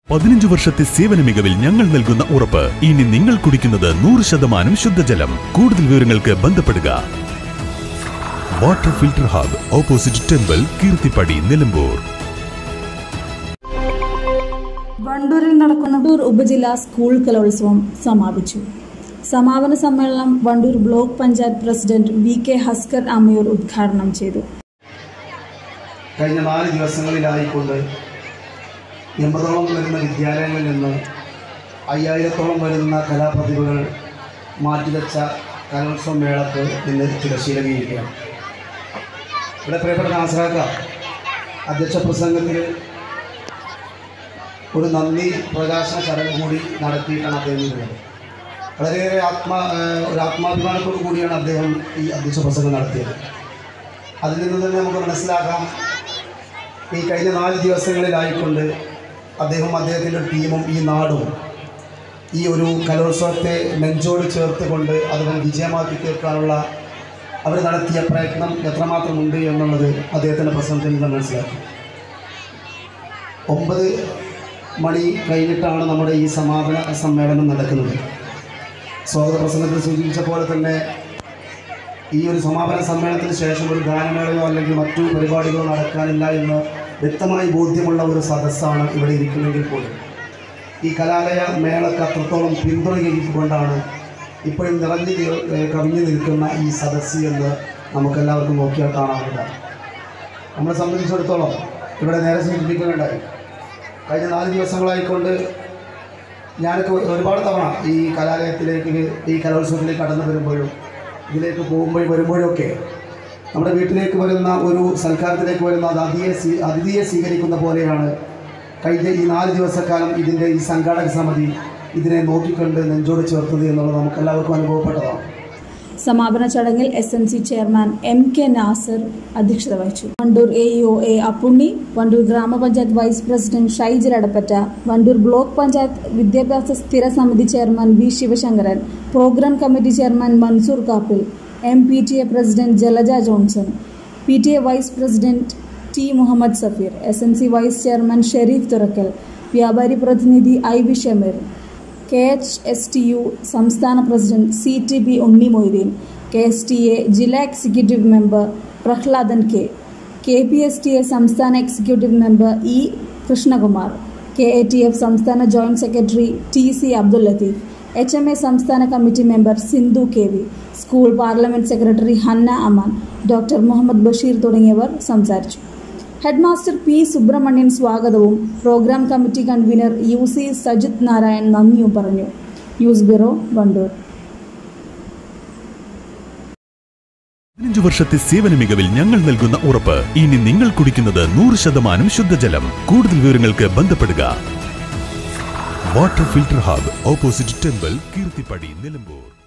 പതിനഞ്ച് വർഷത്തെ സേവന മികവിൽ ഞങ്ങൾ നൽകുന്ന ഉറപ്പ് ഇനി നിങ്ങൾ കുടിക്കുന്നത് നൂറ് ശതമാനം ശുദ്ധജലം കൂടുതൽ വിവരങ്ങൾക്ക് ബന്ധപ്പെടുക water filter hub opposite temple Keerthippadi Nilambur വണ്ടൂരിൽ നടക്കുന്ന വണ്ടൂർ ഉപജില്ലാ സ്കൂൾ കലോത്സവം സമാപിച്ചു സമാപന സമ്മേളനം Wandoor block panchayat president V K Haskar Amayur ഉദ്ഘാടനം ചെയ്തു കഴിഞ്ഞ നാല് ദിവസങ്ങളിലായിക്കൊണ്ട് എൺപതോളം വരുന്ന വിദ്യാലയങ്ങളിൽ നിന്ന് അയ്യായിരത്തോളം വരുന്ന കലാപ്രതിഭകൾ മാറ്റിവെച്ച കലോത്സവ മേളക്ക് ഇന്ന് തിരശീലകീഴിക്കുകയാണ് ഇവിടെ പ്രിയപ്പെട്ട നാസറാക്ക അധ്യക്ഷ പ്രസംഗത്തിൽ ഒരു നന്ദി പ്രകാശന ചടങ്ങ് കൂടി നടത്തിയിട്ടാണ് അദ്ദേഹം ഇരുന്നത് വളരെയേറെ ആത്മാ ഏഹ് ഒരു ആത്മാഭിമാനത്തോടു കൂടിയാണ് അദ്ദേഹം ഈ അധ്യക്ഷ പ്രസംഗം നടത്തിയത് അതിൽ നിന്ന് തന്നെ നമുക്ക് മനസ്സിലാക്കാം ഈ കഴിഞ്ഞ നാല് ദിവസങ്ങളിലായിക്കൊണ്ട് അദ്ദേഹം അദ്ദേഹത്തിൻ്റെ ടീമും ഈ നാടും ഈ ഒരു കലോത്സവത്തെ നെഞ്ചോട് ചേർത്തുകൊണ്ട് അതുപോലെ വിജയമാക്കി തീർക്കാനുള്ള അവർ നടത്തിയ പ്രയത്നം എത്രമാത്രമുണ്ട് എന്നുള്ളത് അദ്ദേഹത്തിൻ്റെ പ്രസംഗത്തിൽ നിന്ന് മനസ്സിലാക്കി ഒമ്പത് മണി കഴിഞ്ഞിട്ടാണ് നമ്മുടെ ഈ സമാപന സമ്മേളനം നടക്കുന്നത് സ്വാഗത പ്രസംഗത്തിൽ സൂചിപ്പിച്ച പോലെ തന്നെ ഈ ഒരു സമാപന സമ്മേളനത്തിന് ശേഷം ഒരു ഗാനമേളയോ അല്ലെങ്കിൽ മറ്റു പരിപാടികളോ നടക്കാനില്ല എന്ന് വ്യക്തമായി ബോധ്യമുള്ള ഒരു സദസ്സാണ് ഇവിടെ ഇരിക്കുന്നെങ്കിൽ പോലും ഈ കലാലയ മേളക്ക് അത്രത്തോളം പിന്തുണകൊണ്ടാണ് ഇപ്പോഴും നിറഞ്ഞു നി- ഏഹ് കവിഞ്ഞു നിൽക്കുന്ന ഈ സദസ്സ് എന്ന് നമുക്കെല്ലാവർക്കും നോക്കിയാൽ കാണാവുന്നതാണ് നമ്മളെ സംബന്ധിച്ചിടത്തോളം ഇവിടെ നേരെ സൂചിപ്പിക്കുകയുണ്ടായി കഴിഞ്ഞ നാല് ദിവസങ്ങളായിക്കൊണ്ട് ഞാനൊക്കെ ഒരുപാട് തവണ ഈ കലാലയത്തിലേക്ക് ഈ കലോത്സവത്തിലേക്ക് കടന്നു വരുമ്പോഴും ഇതിലേക്ക് പോകുമ്പോഴും വരുമ്പോഴൊക്കെ നമ്മുടെ വീട്ടിലേക്ക് വരുന്ന ഒരു സൽക്കാരത്തിലേക്ക് വരുന്ന അത് അതിഥിയെ സ്വീ അതിഥിയെ സ്വീകരിക്കുന്ന പോലെയാണ് കഴിഞ്ഞ ഈ നാല് ദിവസക്കാലം ഇതിൻ്റെ ഈ സംഘാടക സമിതി ഇതിനെ നോക്കിക്കണ്ട് നെഞ്ചോട് ചേർത്തത് എന്നുള്ളത് നമുക്കെല്ലാവർക്കും അനുഭവപ്പെട്ടതാണ് സമാപന ചടങ്ങിൽ S M C chairman M K Nasar അധ്യക്ഷത വഹിച്ചു Wandoor A EO A Appunni Wandoor ഗ്രാമപഞ്ചായത്ത് vice president Shaijal Adappatta Wandoor block panchayat വിദ്യാഭ്യാസ സ്ഥിര സമിതി chairman V Sivasankaran programme committee chairman Mansoor Kappil M P T A president Jalaja Johnson P T A vice president T Muhammad Safeer S M C vice chairman Sherif Thurakkal വ്യാപാരി പ്രതിനിധി I V Shameer K H S T U സംസ്ഥാന president C T B Unni Moideen K S T A ജില്ലാ executive member Prahladan K K P S T A സംസ്ഥാന executive member E Krishnakumar K A T F സംസ്ഥാന joint secretary T C Abdul Latheef H M A സംസ്ഥാന committee member Sindhu K V school parliament secretary Hanna Aman doctor Muhammad Basheer തുടങ്ങിയവർ സംസാരിച്ചു headmaster P Subramanian സ്വാഗതവും programme committee convener U C Sajith Narayan നന്ദിയും പറഞ്ഞു news bureau Wandoor പതിനഞ്ച് വർഷത്തെ സേവന മികവിൽ ഞങ്ങൾ നൽകുന്ന ഉറപ്പ് ഇനി നിങ്ങൾ കുടിക്കുന്നത് നൂറ് ശതമാനം ശുദ്ധജലം കൂടുതൽ വിവരങ്ങൾക്ക് ബന്ധപ്പെടുക water filter hub opposite temple Keerthippadi Nilambur